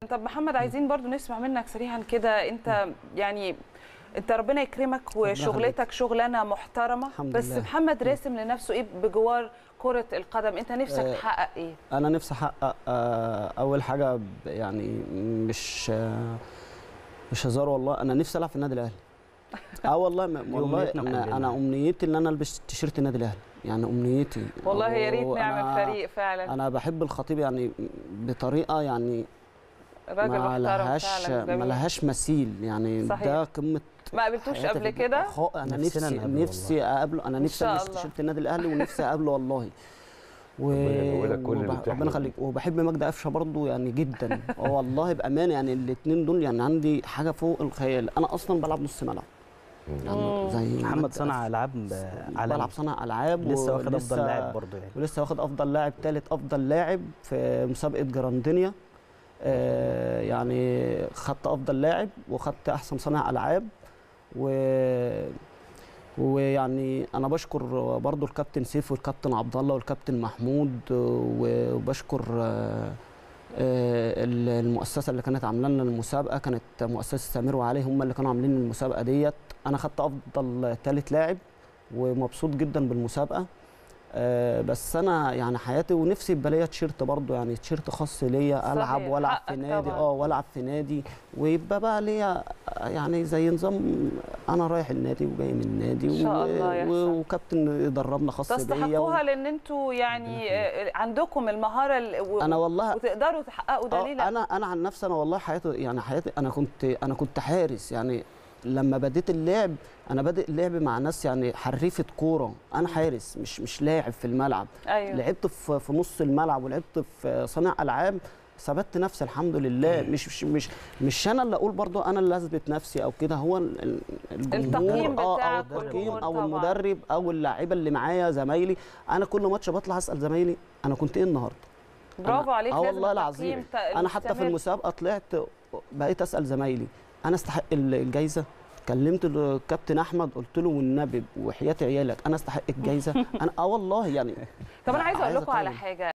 طب محمد عايزين برضو نسمع منك سريعا كده انت يعني انت ربنا يكرمك وشغلتك شغلانه محترمه الحمد بس لله. محمد راسم لنفسه ايه بجوار كره القدم انت نفسك آه، تحقق ايه انا نفسي احقق آه، اول حاجه ب- يعني مش آه، مش هزار والله انا نفسي العب في النادي الاهلي اه والله ما- دي والله أمنيتنا انا, كلنا. أنا امنيتي ان انا البس تيشيرت النادي الاهلي يعني امنيتي والله يا ريت وأنا- نعمل فريق فعلا انا بحب الخطيب يعني بطريقه يعني راجل ما محترم لهاش فعلا ما جميل لهاش مثيل يعني صحيح. ده قمه ما قابلتوش حياتي قبل في- كده خ- انا نفسنا نفسي نقابله نفسي اقابله انا إن نفسي شاء البس الله. تيشيرت النادي الاهلي ونفسي اقابله والله و... ربنا يجوزك كل اللي وب- بتحلم ربنا بيه. يخليك وبحب مجدي قفشه برضه يعني جدا اه والله بامانه يعني الاثنين دول يعني عندي حاجه فوق الخيال انا اصلا بلعب نص ملعب يعني زي محمد مجدي صنع قفشة. العاب بلعب عالمي صنع العاب لسه واخد افضل ولسه- لاعب برضه يعني ولسه واخد افضل لاعب ثالث افضل لاعب في مسابقه جراندينيا آه يعني خدت افضل لاعب وخدت احسن صانع العاب و ويعني انا بشكر برضو الكابتن سيف والكابتن عبد الله والكابتن محمود وبشكر آه، آه، المؤسسه اللي كانت عامله لنا المسابقه كانت مؤسسه سمير وعلي هم اللي كانوا عاملين المسابقه ديت انا خدت افضل ثالث لاعب ومبسوط جدا بالمسابقه آه، بس انا يعني حياتي ونفسي يبقى ليا تيشيرت برضه يعني تيشيرت خاص ليا العب صحيح، والعب حقك في نادي طبعاً. اه والعب في نادي ويبقى بقى ليا يعني زي نظام انا رايح النادي وجاي من النادي إن شاء الله يحصل. وكابتن يدربنا خاص بيا تستحقوها لان انتوا يعني آه، عندكم المهاره ال- و- انا والله وتقدروا تحققوا ده آه، ليه لا انا انا عن نفسي انا والله حياتي يعني حياتي انا كنت انا كنت حارس يعني لما بديت اللعب انا بادئ اللعب مع ناس يعني حريفه كوره انا حارس مش مش لاعب في الملعب ايوه لعبت في في نص الملعب ولعبت في صانع العاب ثبتت نفسي الحمد لله مش مش مش, مش انا اللي اقول برضو انا اللي اثبت نفسي او كده هو ال- ال- الجمهور التقييم اه او بتاعك التقييم والجمهور او طبعاً. المدرب او اللعيبه اللي معايا زمايلي انا كل ماتش بطلع اسال زمايلي انا كنت ايه النهارده برافو أنا- عليك اه لازم والله التقييم العظيم ت- انا حتى في يستمر. المسابقه طلعت بقيت اسال زمايلي انا استحق ال- الجايزه كلمت الكابتن احمد قلت له والنبي وحياه عيالك انا استحق الجايزه انا اه والله يعني طب انا عايزه اقول عايزة لكم على أطول. حاجه